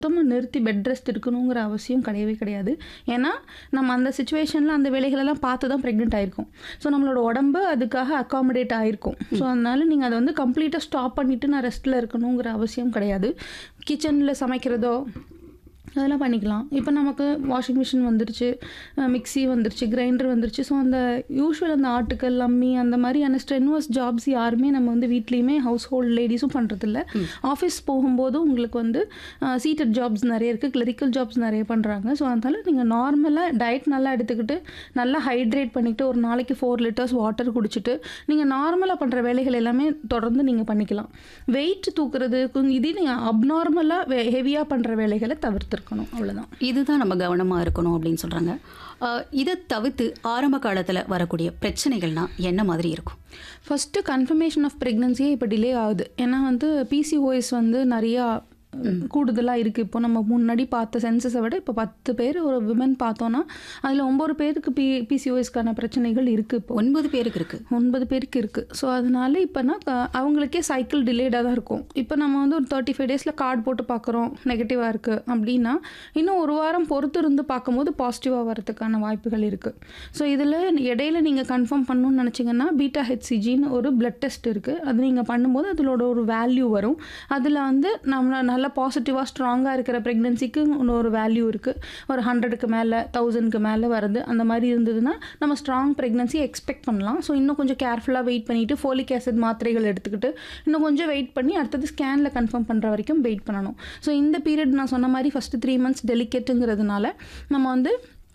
சுத்தமாக நிறுத்தி bed rest இருக்கணுங்கிற அவசியம் கிடையவே கிடையாது ஏன்னா நம்ம அந்த சுச்சுவேஷனில் அந்த வேலைகளெல்லாம் பார்த்து தான் ப்ரெக்னென்ட் ஆயிருக்கும் ஸோ நம்மளோட உடம்பு அதுக்காக அக்காமடேட் ஆயிருக்கும் ஸோ அதனால நீங்கள் அதை வந்து கம்ப்ளீட்டாக ஸ்டாப் பண்ணிவிட்டு நான் ரெஸ்ட்டில் இருக்கணுங்கிற அவசியம் கிடையாது கிச்சனில் சமைக்கிறதோ அதெல்லாம் பண்ணிக்கலாம் இப்போ நமக்கு வாஷிங் மிஷின் வந்துருச்சு மிக்ஸி வந்துருச்சு கிரைண்டர் வந்துருச்சு ஸோ அந்த யூஷுவல் அந்த ஆட்டுக்கல் அம்மி அந்த மாதிரியான ஸ்ட்ரென்வஸ் ஜாப்ஸ் யாருமே நம்ம வந்து வீட்லேயுமே ஹவுஸ் ஹோல்ட் லேடிஸும் பண்ணுறதில்ல ஆஃபீஸ் போகும்போது உங்களுக்கு வந்து சீட்டட் ஜாப்ஸ் நிறைய இருக்குது கிளரிக்கல் ஜாப்ஸ் நிறைய பண்ணுறாங்க ஸோ அதனால் நீங்கள் நார்மலாக டயட் நல்லா எடுத்துக்கிட்டு நல்லா ஹைட்ரேட் பண்ணிக்கிட்டு ஒரு நாளைக்கு ஃபோர் லிட்டர்ஸ் வாட்டர் குடிச்சிட்டு நீங்கள் நார்மலாக பண்ணுற வேலைகள் எல்லாமே தொடர்ந்து நீங்கள் பண்ணிக்கலாம் வெயிட் தூக்குறது கொஞ்சம் இதே நீங்கள் அப்நார்மலாக ஹெவியாக பண்ணுற வேலைகளை தவிர்த்துருக்கணும் அவ்வளோதான் இதுதான் நம்ம கவனமாக இருக்கணும் அப்படின்னு சொல்கிறாங்க இதை தவிர்த்து ஆரம்ப காலத்தில் வரக்கூடிய பிரச்சனைகள்னா என்ன மாதிரி இருக்கும் ஃபஸ்ட்டு கன்ஃபர்மேஷன் ஆஃப் ப்ரெக்னன்சியே இப்போ டிலே ஆகுது ஏன்னா வந்து பிசிஓஎஸ் வந்து நிறையா கூடுதலாக இருக்குது இப்போ நம்ம முன்னாடி பார்த்த சென்சஸை விட இப்போ பத்து பேர் ஒரு விமன் பார்த்தோன்னா அதில் ஒம்பது பேருக்கு பி பிசிஓஎஸ்க்கான பிரச்சனைகள் இருக்குது இப்போ ஒன்பது பேருக்கு இருக்கு ஒன்பது பேருக்கு இருக்குது ஸோ அதனால இப்போனா க- அவங்களுக்கே சைக்கிள் டிலேடாக தான் இருக்கும் இப்போ நம்ம வந்து ஒரு தேர்ட்டி ஃபைவ் டேஸில் கார்டு போட்டு பார்க்குறோம் நெகட்டிவாக இருக்குது அப்படின்னா இன்னும் ஒரு வாரம் பொறுத்து இருந்து பார்க்கும்போது பாசிட்டிவாக வரதுக்கான வாய்ப்புகள் இருக்குது ஸோ இதில் இடையில நீங்கள் கன்ஃபார்ம் பண்ணணும்னு நினச்சிங்கன்னா பீட்டா ஹெச்சிஜின்னு ஒரு பிளட் டெஸ்ட் இருக்குது அது நீங்கள் பண்ணும்போது அதிலோட ஒரு வேல்யூ வரும் அதில் வந்து நம்ம நல்ல பாசிட்டிவாக ஸ்ட்ராங்காக இருக்கிற ப்ரெக்னென்சிக்கு ஒரு வேல்யூ இருக்குது ஒரு ஹண்ட்ரடுக்கு மேலே தௌசண்ட்க்கு மேலே வருது அந்த மாதிரி இருந்ததுன்னா நம்ம ஸ்ட்ராங் ப்ரெக்னன்சி எக்ஸ்பெக்ட் பண்ணலாம் ஸோ இன்னும் கொஞ்சம் கேர்ஃபுல்லாக வெயிட் பண்ணிவிட்டு ஃபோலிக் ஆசிட் மாத்திரைகள் எடுத்துக்கிட்டு இன்னும் கொஞ்சம் வெயிட் பண்ணி அடுத்தது ஸ்கேனில் கன்ஃபார்ம் பண்ணுற வரைக்கும் வெயிட் பண்ணணும் ஸோ இந்த பீரியட் நான் சொன்ன மாதிரி ஃபஸ்ட்டு த்ரீ மந்த்ஸ் டெலிகேட்டுங்கிறதுனால நம்ம வந்து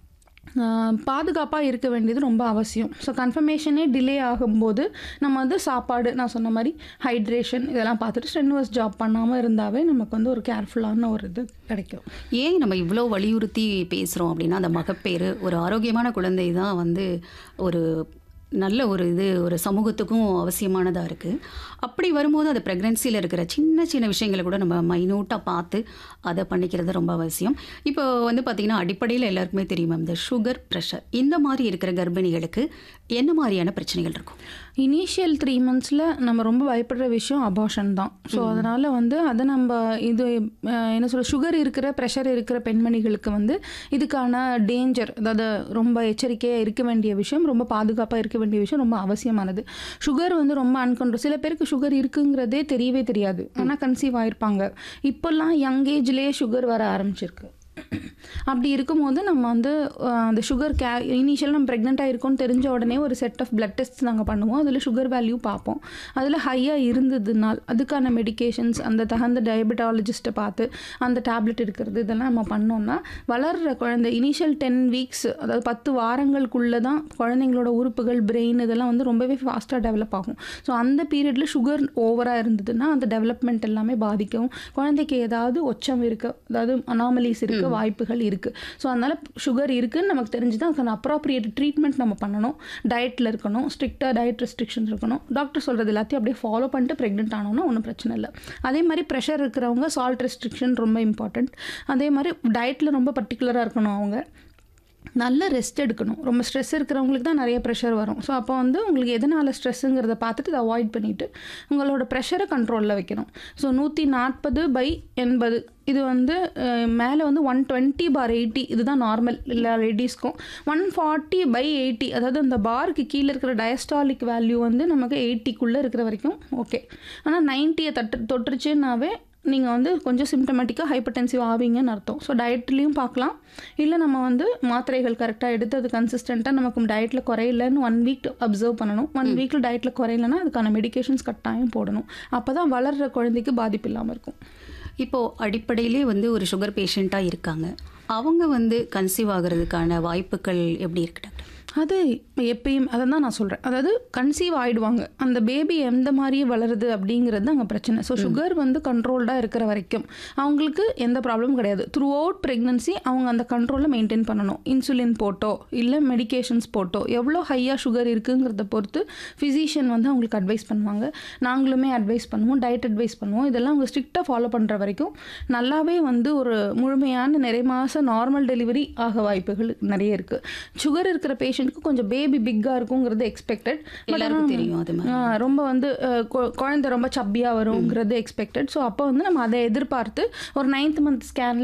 பாதுகாப்பாக இருக்க வேண்டியது ரொம்ப அவசியம் ஸோ கன்ஃபர்மேஷனே டிலே ஆகும்போது நம்ம வந்து சாப்பாடு நான் சொன்ன மாதிரி ஹைட்ரேஷன் இதெல்லாம் பார்த்துட்டு ஸ்ட்ரென்வஸ் ஜாப் பண்ணாமல் இருந்தாவே நமக்கு வந்து ஒரு கேர்ஃபுல்லான ஒரு இது கிடைக்கும் ஏன் நம்ம இவ்வளோ வலியுறுத்தி பேசுகிறோம் அப்படின்னா அந்த மகப்பேறு ஒரு ஆரோக்கியமான குழந்தை தான் வந்து ஒரு நல்ல ஒரு இது ஒரு சமூகத்துக்கும் அவசியமானதாக இருக்குது அப்படி வரும்போது அது ப்ரெக்னென்சியில் இருக்கிற சின்ன சின்ன விஷயங்களை கூட நம்ம மைனூட்டாக பார்த்து அதை பண்ணிக்கிறது ரொம்ப அவசியம் இப்போ வந்து பார்த்திங்கன்னா அடிப்படையில் எல்லாருக்குமே தெரியும் மேம் இந்த சுகர் ப்ரெஷர் இந்த மாதிரி இருக்கிற கர்ப்பிணிகளுக்கு என்ன மாதிரியான பிரச்சனைகள் இருக்கும் இனிஷியல் த்ரீ மந்த்ஸில் நம்ம ரொம்ப பயப்படுற விஷயம் அபார்ஷன் தான் ஸோ அதனால் வந்து அதை நம்ம இது அஹ், என்ன சொல்ற சுகர் இருக்கிற ப்ரெஷர் இருக்கிற பெண்மணிகளுக்கு வந்து இதுக்கான டேஞ்சர் அதாவது ரொம்ப எச்சரிக்கையாக இருக்க வேண்டிய விஷயம் ரொம்ப பாதுகாப்பாக இருக்க வேண்டிய விஷயம் ரொம்ப அவசியமானது சுகர் வந்து ரொம்ப அன்கண்ட்ரோல் சில பேருக்கு சுகர் இருக்குங்கிறதே தெரியவே தெரியாது ஆனால் கன்சீவ் ஆயிருப்பாங்க இப்போல்லாம் யங் ஏஜ்லேயே சுகர் வர ஆரம்பிச்சிருக்கு அப்படி இருக்கும்போது நம்ம வந்து அஹ், அந்த சுகர் கே இனிஷியல் நம்ம ப்ரெக்னெண்ட்டாக இருக்கோம்னு தெரிஞ்ச உடனே ஒரு செட் ஆஃப் பிளட் டெஸ்ட் நாங்கள் பண்ணுவோம் அதில் சுகர் வேல்யூ பார்ப்போம் அதில் ஹையாக இருந்ததுனால் அதுக்கான மெடிகேஷன்ஸ் அந்த தகுந்த டயபெட்டாலஜிஸ்ட்டை பார்த்து அந்த டேப்லெட் இருக்கிறது இதெல்லாம் நம்ம பண்ணோம்னா வளர்கிற குழந்தை இனிஷியல் டென் வீக்ஸ் அதாவது பத்து வாரங்களுக்குள்ளே தான் குழந்தைங்களோட உறுப்புகள் பிரெயின் இதெல்லாம் வந்து ரொம்பவே ஃபாஸ்ட்டாக டெவலப் ஆகும் ஸோ அந்த பீரியடில் சுகர் ஓவராக இருந்ததுன்னா அந்த டெவலப்மெண்ட் எல்லாமே பாதிக்கும் குழந்தைக்கு ஏதாவது ஒச்சம் இருக்க அதாவது அனாமலிஸ் இருக்க வாய்ப்புகள் இருக்குது ஸோ அதனால் சுகர் இருக்குன்னு நமக்கு தெரிஞ்சு தான் அதுக்கான அப்ராப்ரியேட் ட்ரீட்மெண்ட் நம்ம பண்ணணும் டயட்டில் இருக்கணும் ஸ்ட்ரிக்டாக டயட் ரெஸ்ட்ரிக்ஷன் இருக்கணும் டாக்டர் சொல்கிறது எல்லாத்தையும் அப்படியே ஃபாலோ பண்ணிட்டு ப்ரெக்னென்ட் ஆனோம்னா ஒன்றும் பிரச்சனை இல்லை அதே மாதிரி ப்ரெஷர் இருக்கிறவங்க சால்ட் ரெஸ்ட்ரிக்ஷன் ரொம்ப இம்பார்ட்டண்ட் அதே மாதிரி டயட்டில் ரொம்ப பர்டிகுலராக இருக்கணும் அவங்க நல்ல ரெஸ்ட் எடுக்கணும் ரொம்ப ஸ்ட்ரெஸ் இருக்கிறவங்களுக்கு தான் நிறைய ப்ரெஷர் வரும் ஸோ அப்போ வந்து உங்களுக்கு எதனால் ஸ்ட்ரெஸ்ஸுங்கிறத பார்த்துட்டு இதை அவாய்ட் பண்ணிவிட்டு உங்களோட ப்ரெஷரை கண்ட்ரோலில் வைக்கணும் ஸோ நூற்றி நாற்பது பை எண்பது இது வந்து மேலே வந்து ஒன் டுவெண்ட்டி பார் எயிட்டி இதுதான் நார்மல் எல்லா லேடிஸ்க்கும் ஒன் ஃபார்ட்டி பை எயிட்டி அதாவது அந்த பாருக்கு கீழே இருக்கிற டயஸ்டாலிக் வேல்யூ வந்து நமக்கு எயிட்டிக்குள்ளே இருக்கிற வரைக்கும் ஓகே ஆனால் நைன்ட்டியை தட்டு தொட்டுருச்சுன்னாவே நீங்கள் வந்து கொஞ்சம் சிம்டமேட்டிக்காக ஹைப்பர்டென்சிவ் ஆவீங்கன்னு அர்த்தம் ஸோ டயட்லேயும் பார்க்கலாம் இல்லை நம்ம வந்து மாத்திரைகள் கரெக்டாக எடுத்து அது கன்சிஸ்டண்ட்டாக நமக்கு டயட்டில் குறையலன்னு ஒன் வீக் அப்சர்வ் பண்ணணும் ஒன் வீக்கில் டயட்டில் குறையலன்னா அதுக்கான மெடிகேஷன்ஸ் கட்டாயம் போடணும் அப்போ தான் வளர்கிற குழந்தைக்கு பாதிப்பு இல்லாமல் இருக்கும் இப்போது அடிப்படையிலே வந்து ஒரு சுகர் பேஷண்ட்டாக இருக்காங்க அவங்க வந்து கன்சீவ் ஆகிறதுக்கான வாய்ப்புகள் எப்படி இருக்கு டாக்டர் அது எப்பயும் அதை தான் நான் சொல்கிறேன் அதாவது கன்சீவ் ஆயிடுவாங்க அந்த பேபி எந்த மாதிரி வளருது அப்படிங்கிறது அங்கே பிரச்சனை ஸோ சுகர் வந்து கண்ட்ரோல்டாக இருக்கிற வரைக்கும் அவங்களுக்கு எந்த ப்ராப்ளமும் கிடையாது த்ரூ அவுட் ப்ரெக்னன்சி அவங்க அந்த கண்ட்ரோலை மெயின்டைன் பண்ணணும் இன்சுலின் போட்டோ இல்லை மெடிகேஷன்ஸ் போட்டோ எவ்வளோ ஹையாக சுகர் இருக்குங்கிறத பொறுத்து ஃபிசிஷியன் வந்து அவங்களுக்கு அட்வைஸ் பண்ணுவாங்க நாங்களுமே அட்வைஸ் பண்ணுவோம் டயட் அட்வைஸ் பண்ணுவோம் இதெல்லாம் அவங்க ஸ்ட்ரிக்டாக ஃபாலோ பண்ணுற வரைக்கும் நல்லாவே வந்து ஒரு முழுமையான நிறை மாத நார்மல் டெலிவரி ஆக வாய்ப்புகள் நிறைய இருக்குது சுகர் இருக்கிற பேஷண்ட் டைமுக்கு கொஞ்சம் பேபி பிக்காக இருக்குங்கிறது எக்ஸ்பெக்டட் எல்லாருக்கும் தெரியும் அது மாதிரி ரொம்ப வந்து அஹ், கொ- குழந்தை ரொம்ப சப்பியாக வருங்கிறது எக்ஸ்பெக்டட் ஸோ அப்போ வந்து நம்ம அதை எதிர்பார்த்து ஒரு நைன்த் மந்த் ஸ்கேனில்